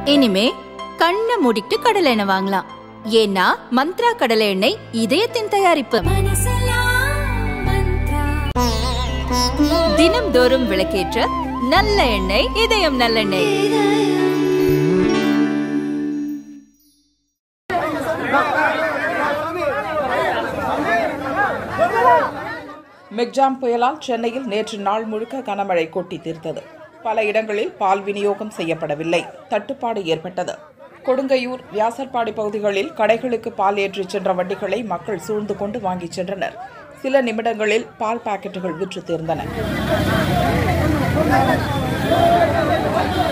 இனிமே கண்ணை மூடிட்டு கடலை எண்ணெய் வாங்கலாம் ஏன்னா மந்த்ரா கடலை எண்ணெய் இதயத்தின் தயாரிப்பு தினம்தோறும் விளக்கேற்ற நல்ல எண்ணெய் இதயம் நல்லெண்ணெய் மெக்ஜாம் புயலால் சென்னையில் நேற்று நாள் முழுக்க கனமழை கொட்டி தீர்த்தது பல இடங்களில் பால் விநியோகம் செய்யப்படவில்லை தட்டுப்பாடு ஏற்பட்டது கொடுங்கையூர் வியாசர்பாடி பகுதிகளில் கடைகளுக்கு பால் ஏற்றிச் சென்ற வண்டிகளை மக்கள் சூழ்ந்து கொண்டு வாங்கிச் சென்றனர் சில நிமிடங்களில் பால் பாக்கெட்டுகள் விற்று தீர்ந்தன